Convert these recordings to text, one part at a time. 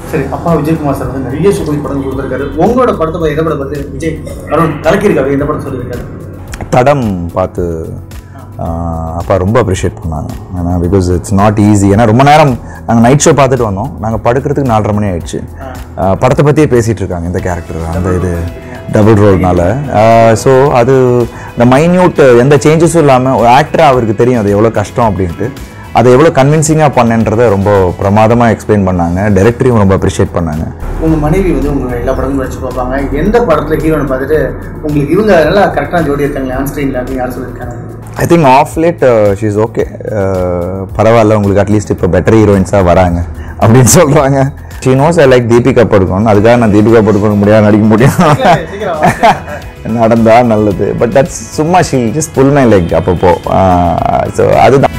சரி அப்பா விஜயகுமார் சார் வந்து நிறைய சூப்பர் படம் கொடுத்துருக்காரு உங்களோட படத்தை பத்தி எந்த படம் பார்த்து விஜய் அருண் கலக்கியிருக்காரு எந்த படம் சொல்லியிருக்காரு தடம் பார்த்து ஆஹ், அப்பா ரொம்ப அப்ரிஷியேட் பண்ணாங்க ஏன்னா பிகாஸ் இட்ஸ் நாட் ஈஸி ஏன்னா ரொம்ப நேரம் நாங்கள் நைட் ஷோ பார்த்துட்டு வந்தோம் நாங்கள் படுக்கிறதுக்கு நாலரை மணி ஆயிடுச்சு ஆஹ், படத்தை பற்றியே பேசிகிட்டு இருக்காங்க இந்த கேரக்டர் அந்த இது டபுள் ரோல்னால ஸோ அது இந்த மைன்யூட் எந்த சேஞ்சஸும் இல்லாமல் ஒரு ஆக்டராக அவருக்கு தெரியும் அது எவ்வளோ கஷ்டம் அப்படின்ட்டு அதை எவ்வளோ கன்வின்சிங்காக பண்ணேன்றதை ரொம்ப பிரமாதமாக எக்ஸ்பிளைன் பண்ணாங்க டைரக்டரையும் ரொம்ப அப்ரிஷியேட் பண்ணாங்க உங்க மனைவி வந்து உங்க எல்லா படமும் நடிச்சு பார்ப்பாங்க எந்த படத்துல ஹீரோன்னு பார்த்துட்டு உங்களுக்கு இவங்க நல்லா கரெக்டான ஜோடி இருக்காங்க ஆன் ஸ்க்ரீன்ல அப்படின்னு யார் சொல்லியிருக்காங்க I think of late she's okay பரவாயில்ல உங்களுக்கு அட்லீஸ்ட் இப்போ பெட்டர் ஹீரோயின்ஸாக வராங்க அப்படின்னு சொல்கிறாங்க she knows I like Deepika படுக்கணும் அதுக்காக நான் தீபிகா படுக்கணும் முடியாது நடிக்க முடியும் நடந்தா நல்லது பட் தட்ஸ் சும்மா she just pull my leg அப்பப்போ ஸோ அதுதான்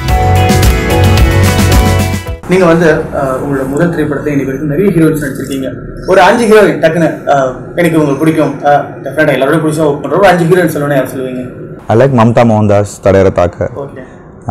நீங்க வந்து அஹ், உங்களோட முதல் திரைப்படத்தை இன்னைக்கு வரைக்கும் நிறைய ஹீரோயின்ஸ் நடிச்சிருக்கீங்க ஒரு அஞ்சு ஹீரோயின் டக்குன்னு அஹ், எனக்கு உங்களுக்கு பிடிக்கும் டெஃபினட்டா எல்லாரோட பிடிச்சா ஒர்க் பண்றோம் ஒரு அஞ்சு ஹீரோயின் சொல்லணும் யார் சொல்லுவீங்க I like Mamta Mohandas Thadaiyara Thaakka okay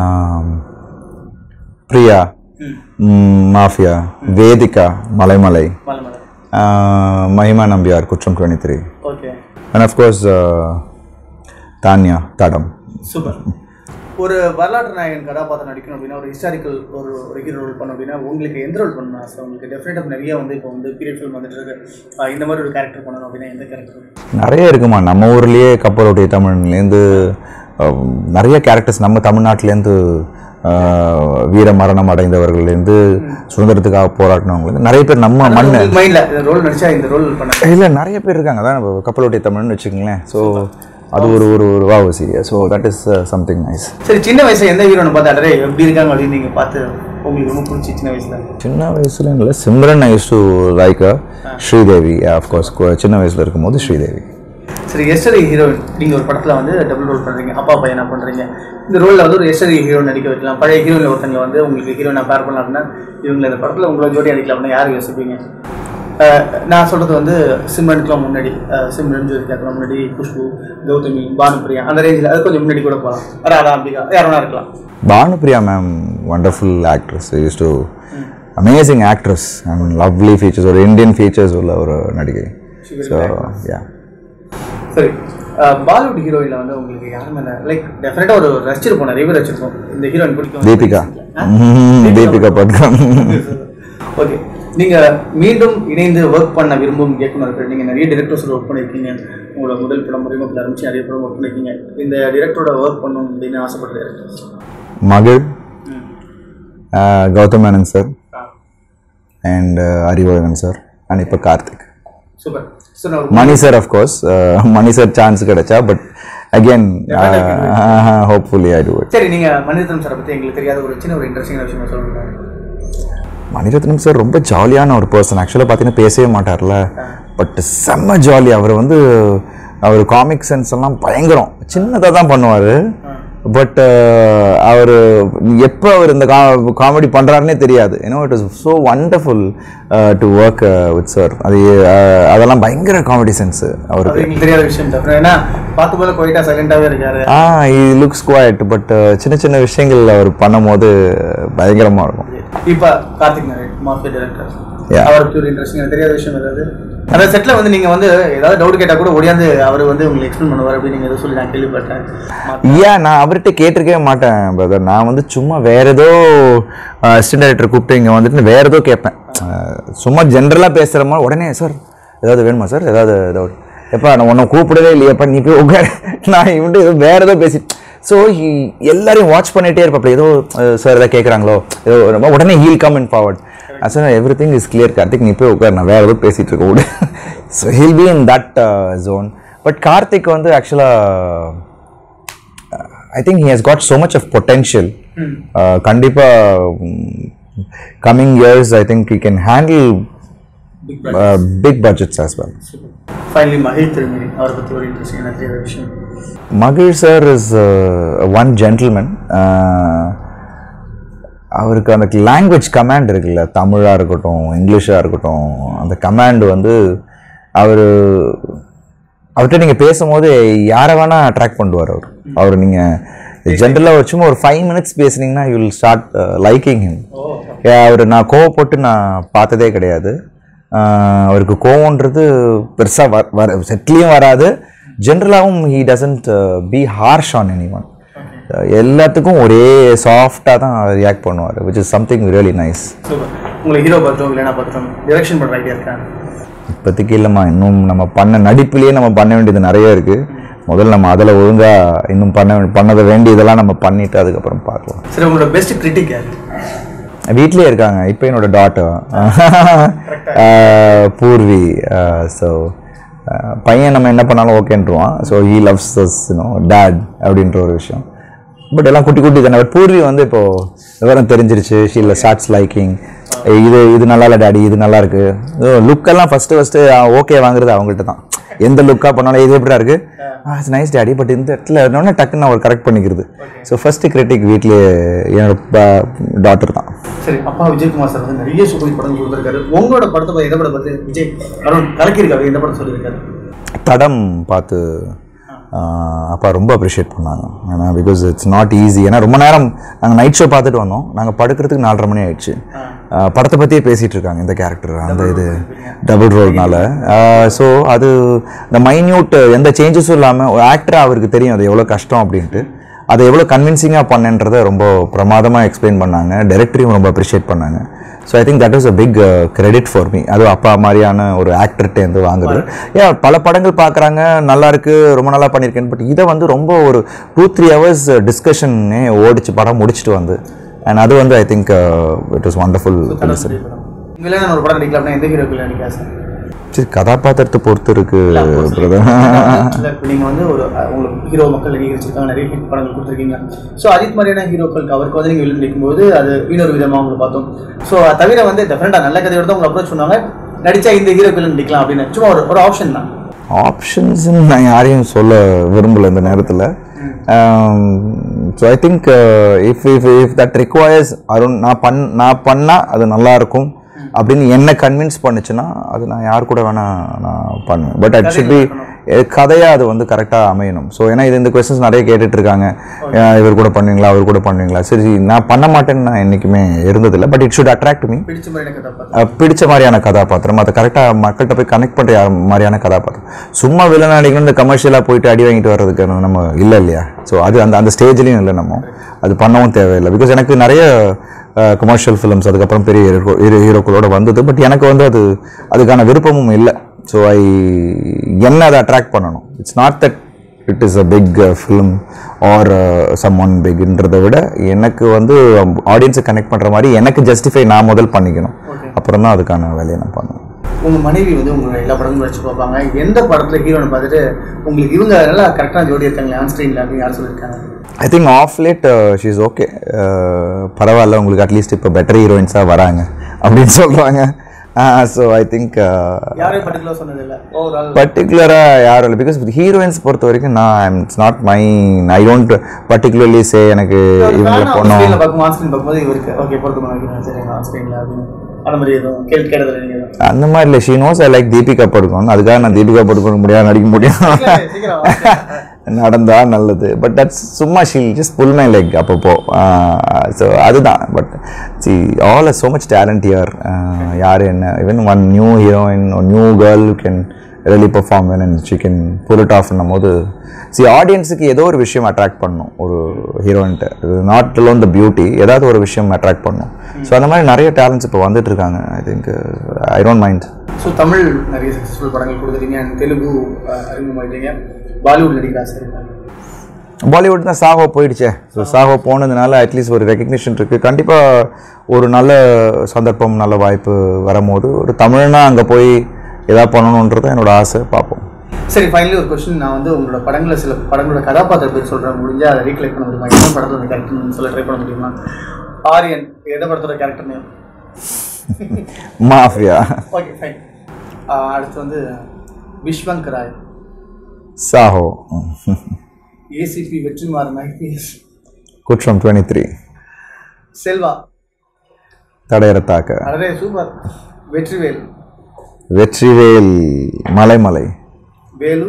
Priya ம், மாஃபியா வேதிகா மலைமலை மலை மலை uh, Mahima Nambiar Kuttram twenty three okay and of course Tanya Thadam super ஒரு வரலாற்று நாயகன் கதாபாத்திரம் நடிக்கணும் அப்படின்னா ஒரு ஹிஸ்டாரிக்கல் ஒரு ஒரு ஹீரோ ரோல் பண்ணணும் அப்படின்னா உங்களுக்கு எந்த ரோல் பண்ணணும் ஆசை உங்களுக்கு டெஃபினட்டாக நிறைய வந்து இப்போ வந்து பீரியட் ஃபிலிம் வந்துட்டு இருக்கு அஹ் இந்த மாதிரி ஒரு கேரக்டர் பண்ணணும் அப்படின்னா எந்த கேரக்டர் நிறைய இருக்குமா நம்ம ஊர்லேயே கப்பலோடைய தமிழ்லேருந்து நிறைய கேரக்டர்ஸ் நம்ம தமிழ்நாட்டிலேருந்து வீர மரணம் அடைந்தவர்கள்லேருந்து சுதந்திரத்துக்காக போராடினவங்கலேருந்து நிறைய பேர் நம்ம மண் மைண்டில் இந்த ரோல் நடிச்சா இந்த ரோல் பண்ண இல்லை நிறைய பேர் இருக்காங்க அதான் நம்ம கப்பலோடைய தமிழ்னு வச்சுக்கோங்களேன் ஸோ அது ஒரு ஒரு ஒரு வாவ் சீரியா so that is something nice சரி சின்ன வயசுல எந்த ஹீரோனை பார்த்து அடரே எப்படி இருக்காங்க அப்படின்னு நீங்க பார்த்து உங்களுக்கு ரொம்ப பிடிச்சி சின்ன வயசுல சின்ன வயசுல இல்லை Simran I do like Sridevi of course சின்ன வயசில் இருக்கும்போது ஸ்ரீதேவி சரி எஸ்டரி ஹீரோயின் நீங்க ஒரு படத்துல வந்து டபுள் ரோல் பண்றீங்க அப்பா பையனா பண்றீங்க இந்த ரோல்ல வந்து ஒரு எஸ்டரி ஹீரோயின் நடிக்க வைக்கலாம் பழைய ஹீரோயின் ஒருத்தங்க வந்து உங்களுக்கு ஹீரோயினா பேர் பண்ணலாம் அப்படின்னா இவங்க இந்த படத்துல உங்களை ஜோடி நடிக்கலாம் அப்படின்னா யார் யோசிப்பீங்க அஹ் நான் சொல்றது வந்து சிம்ரனுக்குலாம் முன்னாடி அஹ் சிம்ரன் ஜோதிகாக்கெல்லாம் முன்னாடி குஷ்பு கௌதமி பானுப்பிரியா அந்த ரேஞ்சில் அது கொஞ்சம் முன்னாடி கூட போகலாம் ராதா அம்பிகா யாரும் இருக்கலாம் Bhanupriya ma'am wonderful actress used to amazing actress and lovely features ஒரு இந்தியன் ஃபீச்சர்ஸ் உள்ள ஒரு நடிகை ஸோ யா சரி அஹ் பாலிவுட் ஹீரோயின்ல வந்து உங்களுக்கு யாரும் மேல லைக் டெஃபினட்டா ஒரு ரசிச்சிருப்போம் நிறைய பேர் ரசிச்சிருப்போம் இந்த ஹீரோயின் பிடிக்கும் தீபிகா ம்ஹும், தீபிகா பட்கம் ஓகே நீங்க மீண்டும் இணைந்து ஒர்க் பண்ண விரும்பும் இயக்குனர்கள் நீங்க நிறைய டிரெக்டர்ஸ் ஒர்க் பண்ணியிருக்கீங்க உங்களோட முதல் படம் முறைமத்தில் ஆரம்பிச்சு நிறைய படம் ஒர்க் பண்ணியிருக்கீங்க இந்த டிரெக்டரோட ஒர்க் பண்ணணும் அப்படின்னு ஆசைப்பட்ட டேரக்டர்ஸ் மகிழ் Gautham Menon sir and Arivazhagan sir and இப்போ கார்த்திக் சூப்பர் சார் நான் ஒரு Mani sir of course Mani sir chance கிடைச்சா but again hopefully I do it சரி நீங்க மணிரத்னம் சாரை பத்தி எங்களுக்கு தெரியாத ஒரு சின்ன ஒரு இன்ட்ரெஸ்டிங்கான விஷயம் சொல்லுங்க மணிரத்னம் சார் ரொம்ப ஜாலியான ஒரு பர்சன் ஆக்சுவலாக பார்த்தீங்கன்னா பேசவே மாட்டார்ல பட் செம்ம ஜாலி அவர் வந்து அவர் காமிக் சென்ஸ் எல்லாம் பயங்கரம் சின்னதாக தான் பண்ணுவார் பட் அவர் எப்போ அவர் இந்த காமெடி பண்ணுறாருனே தெரியாது ஏன்னோ it is so wonderful to work with sir அது uh, அதெல்லாம் பயங்கர காமெடி சென்ஸு அவருக்கு அது எங்களுக்கு தெரியாத விஷயம் தான் ஏன்னா பார்த்து போல குவைட்டா சைலண்டாவே இருக்காரு ஆ இ லுக்ஸ் குவாய்ட் பட் சின்ன சின்ன விஷயங்கள் அவர் பண்ணும்போது பயங்கரமாக இருக்கும் இப்ப Karthik Narayan mafia director Yeah. அவருக்கு ஒரு இன்ட்ரெஸ்டிங் தெரியாத விஷயம் ஏதாவது அந்த செட்ல வந்து நீங்க வந்து ஏதாவது டவுட் கேட்டா கூட ஓடியாந்து அவர் வந்து உங்களுக்கு எக்ஸ்பிளைன் பண்ணுவார் அப்படின்னு நீங்க எதுவும் சொல்லி நான் கேள்விப்பட்டேன் ஏன் நான் அவர்கிட்ட கேட்டிருக்கவே மாட்டேன் பிரதர் நான் வந்து சும்மா வேற ஏதோ அசிஸ்டன்ட் டைரக்டர் கூப்பிட்டு இங்கே வந்துட்டு வேற ஏதோ கேட்பேன் அஹ், சும்மா ஜென்ரலாக பேசுகிற மாதிரி உடனே சார் ஏதாவது வேணுமா சார் ஏதாவது ஏதாவது எப்பா நான் உன்னை கூப்பிடவே இல்லையப்பா நீ போய் உட்காரு நான் இவன்ட்டு ஏதோ வேற ஏதோ பேசி ஸோ எல்லாரையும் வாட்ச் பண்ணிட்டே இருப்பா ஏதோ சார் ஏதாவது கேட்குறாங்களோ ஏதோ ரொம்ப உடனே he'll come in forward sir everything is clear Karthik நீ போய் உட்கார் நான் வேற ஏதோ பேசிட்டு இருக்க விடு so he'll be in that zone but Karthik வந்து ஆக்சுவலாக I think he has got so much of potential கண்டிப்பாக coming years I think you can handle big budgets as well finally மகிழ் திருமணி அவரை பத்தி ஒரு இன்ட்ரெஸ்டிங் எனக்கு தெரியாத விஷயம் மகிழ் சார் இஸ் ஒன் ஜென்டில்மேன் அவருக்கு அந்த லாங்குவேஜ் கமாண்ட் இருக்குல்ல தமிழாக இருக்கட்டும் இங்கிலீஷாக இருக்கட்டும் அந்த கமாண்ட் வந்து அவர் அவர்கிட்ட நீங்கள் பேசும்போது யாரை வேணால் அட்ராக்ட் பண்ணுவார் அவர் அவர் நீங்கள் ஜென்ரலாக சும்மா ஒரு ஃபைவ் மினிட்ஸ் பேசுனீங்கன்னா you will start liking him அவர் நான் கோவப்பட்டு நான் பார்த்ததே கிடையாது ஆஹ் அவருக்கு கோவம்ன்றது பெருசாக வர வர செட்லேயும் வராது ஜென்ரலாகவும் he doesn't be harsh on any one எல்லாத்துக்கும் ஒரே சாஃப்டாக தான் ரியாக்ட் பண்ணுவார் which is something really nice super உங்களுக்கு ஹீரோ பத்திரம் இல்லைனா பத்திரம் டிரெக்ஷன் பண்ணுற ஐடியா இருக்கா இப்போதைக்கு இல்லைம்மா இன்னும் நம்ம பண்ண நடிப்புலேயே நம்ம பண்ண வேண்டியது நிறைய இருக்குது முதல்ல நம்ம அதில் ஒழுங்காக இன்னும் பண்ண வேண்டிய- பண்ணத வேண்டியதெல்லாம் நம்ம பண்ணிவிட்டு அதுக்கப்புறம் பார்க்கலாம் சரி உங்களோட பெஸ்ட் கிரிட்டிக் யார் வீட்லயே இருக்காங்க இப்போ என்னோட டாட்டர் பூர்வி ஸோ பையன் நம்ம என்ன பண்ணாலும் ஓகேன்றுவான் so he loves thus you know dad அப்படின்ற ஒரு விஷயம் பட் எல்லாம் குட்டி குட்டி தானே பட் பூர்வி வந்து இப்போ விவரம் தெரிஞ்சிருச்சு ஷீல ஸ்டார்ட்ஸ் லைக்கிங் இது இது நல்லா இல்லை டேடி இது நல்லா இருக்கு லுக்கெல்லாம் ஃபஸ்ட்டு ஃபஸ்ட்டு ஓகே வாங்குறது அவங்கள்ட்ட தான் எந்த லுக்காக பண்ணாலும் இது எப்படிடா இருக்கு இட்ஸ் நைஸ் டேடி பட் இந்த இடத்துல இன்னொன்று டக்குன்னு நான் ஒரு கரெக்ட் பண்ணிக்கிறது ஸோ ஃபஸ்ட்டு கிரிட்டிக் வீட்லேயே என்னோட டாட்டர் தான் சரி அப்பா விஜயகுமார் சார் வந்து நிறைய சூப்பர் ஹிட் படங்கள் கொடுத்துருக்காரு உங்களோட படத்தை பத்தி எந்த படம் பார்த்து விஜய் அருண் கலக்கியிருக்காரு எந்த படம் சொல்லியிருக்காரு தடம் பார்த்து ஆஹ், அப்பா ரொம்ப அப்ரிஷியேட் பண்ணாங்க ஏன்னா பிகாஸ் இட்ஸ் நாட் ஈஸி ஏன்னா ரொம்ப நேரம் நாங்கள் நைட் ஷோ பார்த்துட்டு வந்தோம் நாங்கள் படுக்கிறதுக்கு நாலரை மணி ஆயிடுச்சு ஆஹ், படத்தை பற்றியே பேசிகிட்டு இருக்காங்க இந்த கேரக்டர் அந்த இது டபுள் ரோல்னால ஸோ அது இந்த மைன்யூட் எந்த சேஞ்சஸும் இல்லாமல் ஒரு ஆக்டராக அவருக்கு தெரியும் அது எவ்வளோ கஷ்டம் அப்படின்ட்டு அதை எவ்வளோ கன்வின்சிங்காக பண்ணேன்றதை ரொம்ப பிரமாதமாக எக்ஸ்பிளைன் பண்ணாங்க டைரக்டரையும் ரொம்ப அப்ரிஷியேட் பண்ணாங்க so I think that is a big credit for me அது அப்பா மாதிரியான ஒரு ஆக்டர்கிட்டேருந்து வாங்குறது ஏன் பல படங்கள் பார்க்குறாங்க நல்லா இருக்கு ரொம்ப நல்லா பண்ணியிருக்கேன் பட் இதை வந்து ரொம்ப ஒரு டூ த்ரீ ஹவர்ஸ் டிஸ்கஷனே ஓடிச்சு படம் முடிச்சுட்டு வந்து அண்ட் அது வந்து I think it is wonderful உங்களே நான் ஒரு படம் நடிக்கலாம் அப்படின்னா எந்த ஹீரோக்குள்ள நடிக்க ஆசை சரி கதாபாத்திரத்தை பொறுத்து இருக்கு பிரதர் இல்ல, இப்ப நீங்க வந்து ஒரு அஹ், உங்களுக்கு ஹீரோ மக்கள் அங்கீகரிச்சிருக்காங்க நிறைய ஹிட் படங்கள் கொடுத்துருக்கீங்க ஸோ அஜித் மாதிரியான ஹீரோக்களுக்கு அவருக்கு வந்து நீங்க வெளியில் நிற்கும்போது அது இன்னொரு விதமா உங்களை பார்த்தோம் ஸோ தவிர வந்து டெஃபரெண்டாக நல்ல கதையோட தான் உங்களை அப்ரோச் பண்ணுவாங்க நடிச்சா இந்த ஹீரோக்கள் நடிக்கலாம் அப்படின்னு சும்மா ஒரு ஒரு ஆப்ஷன் தான் ஆப்ஷன்ஸ் நான் யாரையும் சொல்ல விரும்பல இந்த நேரத்தில் so I think if if if that requires Arun நான் பண் நான் பண்ணால் அது நல்லா இருக்கும் அப்படின்னு என்ன கன்வின்ஸ் பண்ணுச்சுன்னா அது நான் யார் கூட வேணா நான் பண்ணுவேன் பட் அட் ஷுட் பி கதையாக அது வந்து கரெக்டாக அமையணும் ஸோ ஏன்னா இது இந்த கொஸ்டின்ஸ் நிறைய கேட்டுட்டு இருக்காங்க அஹ் இவர் கூட பண்ணுவீங்களா அவர் கூட பண்ணுவீங்களா சரி நான் பண்ண மாட்டேன்னு நான் என்றைக்குமே இருந்ததில்லை but it should attract me பிடிச்ச மாதிரி எனக்கு கதை அஹ் பிடிச்ச மாதிரியான கதாபாத்திரம் அதை கரெக்டாக மக்கள்கிட்ட போய் கனெக்ட் பண்ணுற யார் மாதிரியான கதாபாத்திரம் சும்மா வில்லன் அடிக்கணும் இந்த கமர்ஷியலாக போயிட்டு அடி வாங்கிட்டு வர்றதுக்கு நம்ம இல்லை இல்லையா ஸோ அது அந்த அந்த ஸ்டேஜ்லேயும் இல்லை நம்ம அது பண்ணவும் தேவையில்லை பிகாஸ் எனக்கு நிறைய கமர்ஷியல் ஃபிலிம்ஸ் அதுக்கப்புறம் பெரிய ஹீரோ ஹீரோ- ஹீரோக்களோட வந்தது பட் எனக்கு வந்து அது அதுக்கான விருப்பமும் இல்லை ஸோ ஐ என்ன அதை அட்ராக்ட் பண்ணணும் it's not that it is a big film or some one பிக்ன்றதை விட எனக்கு வந்து ஆடியன்ஸை கனெக்ட் பண்ணுற மாதிரி எனக்கு ஜஸ்டிஃபை நான் முதல் பண்ணிக்கணும் அப்புறம் தான் அதுக்கான வேலையை நான் பண்ணுவேன் உங்க மனைவி வந்து உங்களோட எல்லா படமும் நடிச்சு பார்ப்பாங்க எந்த படத்துல ஹீரோனை பார்த்துட்டு உங்களுக்கு இவங்க நல்லா கரெக்டான ஜோடி இருக்காங்களே ஆன் ஸ்க்ரீன்ல அப்படின்னு யார் சொல்லியிருக்காங்க I think of late she's okay பரவாயில்ல உங்களுக்கு அட்லீஸ்ட் இப்போ பெட்டர் ஹீரோயின்ஸாக வராங்க அப்படின்னு சொல்கிறாங்க ஸோ ஐ திங்க் யாரையும் பர்டிகுலர் சொன்னது இல்லை ஓவரால் பர்டிகுலராக யாரும் இல்லை பிகாஸ் ஹீரோயின்ஸ் பொறுத்த வரைக்கும் நான் it's not my I don't particularly say எனக்கு இவங்களை பொண்ணும் ஸ்க்ரீன்ல பார்க்கும் ஆன் ஸ்க்ரீன் பார்க்கும்போது இவருக்கு ஓகே பொருத்தமாக வைக்கிறேன் சரிங்க ஆன் ஸ்க்ரீன்ல அப்படின்னு அந்த மாதிரி எதுவும் கேள்வி கேட்டதில்லை நீங்க எதுவும்? அந்த மாதிரி இல்லை she knows I like Deepika படுக்கணும் அதுக்காக நான் தீபிகா படுக்கணும் முடியாது நடிக்க முடியும் சீக்கிரம், சீக்கிரம் வாங்க. நடந்தா நல்லது பட் தட்ஸ் சும்மா she'll just pull my leg அப்பப்போ ஸோ அதுதான் but see all so much talent here யார் என்ன even one new heroine new girl can really perform well and she can pull it off போது see ஆடியன்ஸுக்கு ஏதோ ஒரு விஷயம் அட்ராக்ட் பண்ணும் ஒரு ஹீரோயின்ட்டு நாட் alone த பியூட்டி ஏதாவது ஒரு விஷயம் அட்ராக்ட் பண்ணும் ஸோ அந்த மாதிரி நிறைய டேலண்ட்ஸ் இப்போ வந்துட்டு இருக்காங்க I think I don't mind so Tamil நிறைய சக்ஸஸ்ஃபுல் படங்கள் கொடுக்குறீங்க and தெலுங்கு அஹ், அறிமுகமாயிட்டீங்க பாலிவுட் நடிக்கிற ஆசை இருக்கா பாலிவுட் தான் சாகோ போயிடுச்சே ஸோ சாகோ போனதுனால அட்லீஸ்ட் ஒரு ரெக்கக்னிஷன் இருக்குது கண்டிப்பாக ஒரு நல்ல சந்தர்ப்பம் நல்ல வாய்ப்பு வரும்போது ஒரு தமிழ்னா அங்கே போய் எதாவது பண்ணணுன்றது என்னோட ஆசை பார்ப்போம் சரி ஃபைனலி ஒரு கொஸ்டின் நான் வந்து உங்களோட படங்களை சில படங்களோட கதாபாத்திர பேர் சொல்கிறேன் முடிஞ்சா அதை ரீகலெக்ட் பண்ண முடியுமா என்ன படத்தோட கேரக்டர்னு சொல்ல ட்ரை பண்ண முடியுமா ஆரியன் எந்த படத்தோட character name mafia okay fine அடுத்து வந்து Vishwank Roy Saaho ACP Vetrimaaran IPS Kuttram twenty three Selva Thadaiyarathaakka அடரே சூப்பர் வெற்றிவேல் வெற்றிவேல் மலைமலை வேலு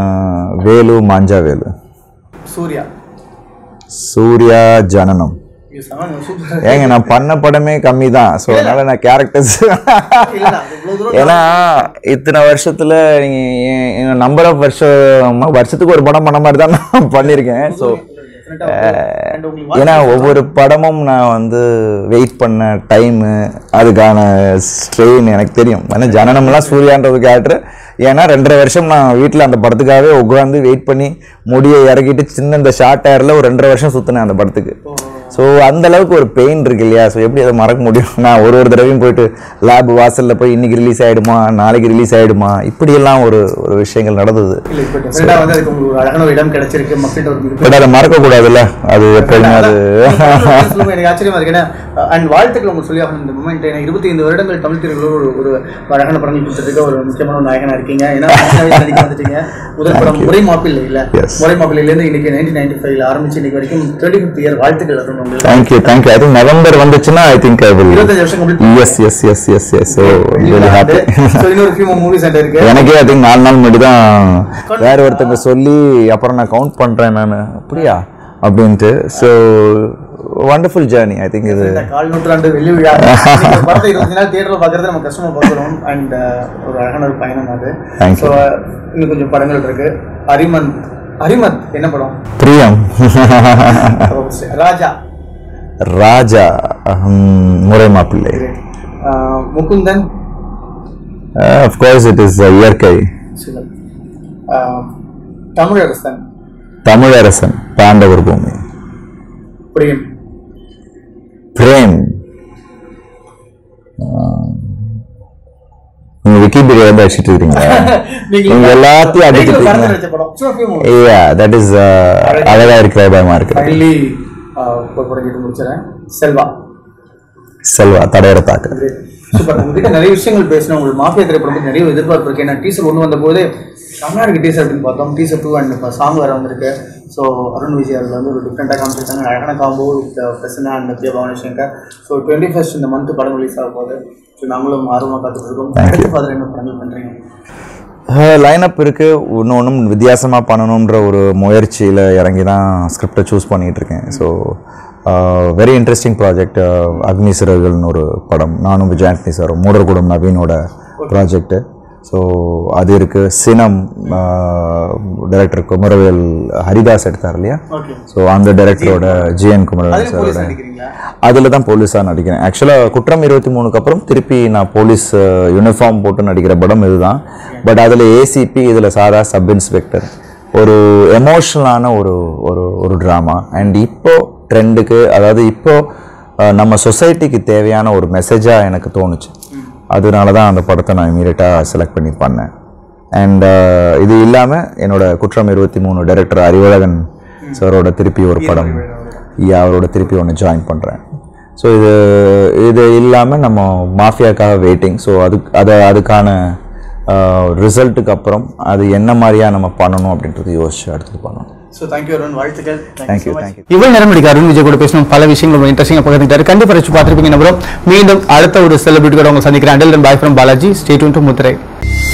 ஆஹ், வேலு மாஞ்சாவேலு சூர்யா சூர்யா ஜனனம் சூப்பர் ஏங்க நான் பண்ண படமே கம்மி தான் ஸோ அதனால நான் கேரக்டர்ஸ் இல்ல இவ்வளவு தூரம் ஏன்னா இத்தனை வருஷத்துல நீங்க நம்பர் ஆஃப் வருஷம் வருஷத்துக்கு ஒரு படம் பண்ண மாதிரி தான் நான் பண்ணியிருக்கேன் ஸோ and உங்களுக்கு ஏன்னா ஒவ்வொரு படமும் நான் வந்து வெயிட் பண்ண டைமு அதுக்கான ஸ்ட்ரெயின் எனக்கு தெரியும் ஏன்னா ஜனனம்லாம் சூர்யான்றது கேரக்டர் ஏன்னா ரெண்டரை வருஷம் நான் வீட்டில் அந்த படத்துக்காகவே உட்காந்து வெயிட் பண்ணி முடியை இறக்கிட்டு சின்ன இந்த ஷார்ட் ஹேரில் ஒரு ரெண்டரை வருஷம் சுற்றினேன் அந்த படத்துக்கு ஸோ அந்த அளவுக்கு ஒரு பெயின் இருக்கு இல்லையா ஸோ எப்படி அதை மறக்க முடியும் நான் ஒரு ஒரு தடவையும் போயிட்டு லேப் வாசலில் போய் இன்னைக்கு ரிலீஸ் ஆகிடுமா நாளைக்கு ரிலீஸ் ஆகிடுமா இப்படியெல்லாம் ஒரு ஒரு விஷயங்கள் நடந்தது இல்ல இப்ப டெஃபினட்டா வந்து அதுக்கு உங்களுக்கு ஒரு அழகான ஒரு இடம் கிடைச்சிருக்கு மக்கள்கிட்ட ஒரு மிகப்பெரிய பட் அதை மறக்கக்கூடாதுல்ல அது எப்போதுமே அது சொல்லுங்க, எனக்கு ஆச்சரியமா இருக்கு ஏன்னா அண்ட் வாழ்த்துக்கள் உங்களுக்கு சொல்லி ஆகணும் இந்த மூமெண்ட் ஏன்னா இருபத்தி ஐந்து வருடங்கள் தமிழ் திரையுலகில் ஒரு ஒரு அழகான படங்கள் கொடுத்துருக்க ஒரு முக்கியமான ஒரு நாயகனா இருக்கீங்க ஏன்னா சின்ன வயசுல நடிக்க வந்துட்டீங்க முதல் படம் முறை மாப்பிள்ளை இல்ல Yes. முறை மாப்பிள்ளையிலேருந்து இன்னைக்கு நைன்டீன் நைன்டி ஃபைவ்ல ஆரம்பிச்சு இன்னைக்கு வரைக்கும் தேர்ட்டி ஃபிஃப்த் இயர் வாழ்த்துக்கள் அது உங்களுக்கு thank you thank you I think November வந்துச்சுன்னா ஐ திங்க் ஐ வில் இருபத்தஞ்சு வருஷம் complete yes yes yes yes yes so very happy so இன்னொரு ஃபியூ மூவிஸ் என்கிட்ட இருக்கு எனக்கே ஐ திங்க் நாலு நாள் முன்னாடி தான் வேற ஒருத்தங்க சொல்லி அப்புறம் நான் கவுண்ட் பண்றேன் நான் அப்படியா அப்படின்ட்டு so wonderful journey I think இது இந்த கால் நூற்றாண்டு வெள்ளி விழா இன்னைக்கு ஒரு படத்தை இருபத்தி நாள் தியேட்டரில் பார்க்கறது நம்ம கஷ்டமா பார்க்குறோம் அண்ட் ஒரு அழகான ஒரு பயணம் அது Thank ஸோ இன்னும் கொஞ்சம் படங்கள் இருக்கு அரிமன் அரிமத் என்ன படம் பிரியம் ராஜா ராஜா ஹம், முறை மாப்பிள்ளை ஆஹ் Mukundan of course it is Iyarkai Sivan ஆஹ் தமிழரசன் தமிழரசன் பாண்டவர் பூமி பிரேம் பிரேம் நீங்க விக்கிபீடியா வந்து அடிச்சிட்டு இருக்கீங்களா நீங்க எல்லாத்தையும் அடிச்சிட்டு நீங்க இருக்கீங்க நடிச்ச படம் சும்மா few movies. ஐயா தட் இஸ் அழகா இருக்கிற பயமா இருக்கு Finally, ஆஹ் ஒரு படம் கேட்டு முடிச்சிடறேன் செல்வா செல்வா தடையற தாக்கு சூப்பர் உங்ககிட்ட நிறைய விஷயங்கள் பேசணும் உங்களுக்கு மாஃபியா திரைப்படம் பத்தி நிறைய எதிர்பார்ப்பு இருக்கு ஏன்னா டீசர் ஒன்று வந்த போது செம்மையா இருக்கு டீசர் அப்படின்னு பார்த்தோம் டீசர் டூ அண்ட் இப்போ சாங் வேற வந்திருக்கு ஸோ அருண் விஜய் அதில் வந்து ஒரு டிஃப்ரெண்ட்டாக காமிச்சிருக்காங்க அழகான combo with Prasanna and Nithya Bhavani Shankar so twenty first இந்த மந்த் படம் ரிலீஸ் ஆக போகுது ஸோ நாங்களும் ஆர்வமாக பார்த்துட்டு இருக்கோம் அடுத்து ஃபாதர் என்ன படங்கள் பண்ணுறீங்க லைனப் இருக்கு இன்னொன்றும் வித்தியாசமா பண்ணணுன்ற ஒரு முயற்சியில இறங்கி தான் ஸ்கிரிப்டை சூஸ் பண்ணிட்டு இருக்கேன் ஸோ வெரி இன்ட்ரெஸ்டிங் ப்ராஜெக்ட் அக்னி சிறகுகள்னு ஒரு படம் நானும் விஜய் ஆண்டனி சார் மூடர்குடம் நவீனோட ப்ராஜெக்ட்டு ஸோ அது இருக்கு சினம் டைரக்டர் குமரவேல் ஹரிதாஸ் எடுத்தார் இல்லையா ஓகே ஸோ அந்த டைரக்டரோட ஜிஎன் குமரவேல் அதில் சாரோட போலீஸ் நடிக்கிறீங்களா அதில் தான் போலீஸாக நடிக்கிறேன் ஆக்சுவலாக குற்றம் இருபத்தி மூணுக்கு அப்புறம் திருப்பி நான் போலீஸ் யூனிஃபார்ம் போட்டு நடிக்கிற படம் இதுதான் பட் அதில் ஏசிபி இதில் சாதா சப் இன்ஸ்பெக்டர் ஒரு எமோஷ்னலான ஒரு ஒரு ஒரு ட்ராமா அண்ட் இப்போ ட்ரெண்டுக்கு அதாவது இப்போ அஹ், நம்ம சொசைட்டிக்கு தேவையான ஒரு மெசேஜாக எனக்கு தோணுச்சு அதனால தான் அந்த படத்தை நான் இமீடியட்டாக செலக்ட் பண்ணி பண்ணேன் அண்ட் இது இல்லாமல் என்னோட குற்றம் இருபத்தி மூணு டைரக்டர் அறிவழகன் சாரோட திருப்பி ஒரு படம் யா அவரோட திருப்பி ஒன்று ஜாயின் பண்ணுறேன் ஸோ இது இது இல்லாமல் நம்ம மாஃபியாக்காக வெயிட்டிங் ஸோ அது அதை அதுக்கான ரிசல்ட்டுக்கு அப்புறம் அது என்ன மாதிரியா நம்ம பண்ணணும் அப்படின்றது யோசிச்சு அடுத்தது பண்ணணும் ஸோ தேங்க்யூ அருண் வாழ்த்துக்கள் தேங்க்யூ தேங்க்யூ இவ்வளவு நேரம் நடிக்க அருண் விஜய் கூட பேசணும் பல விஷயங்கள் ரொம்ப இன்ட்ரெஸ்டிங்காக பகிர்ந்துட்டாரு கண்டிப்பாக வச்சு பார்த்துருப்பீங்க நம்புறோம் மீண்டும் அடுத்த ஒரு செலிபிரிட்டி கூட உங்களை சந்திக்கிறேன் until bye from Balaji stay டு முத்திரை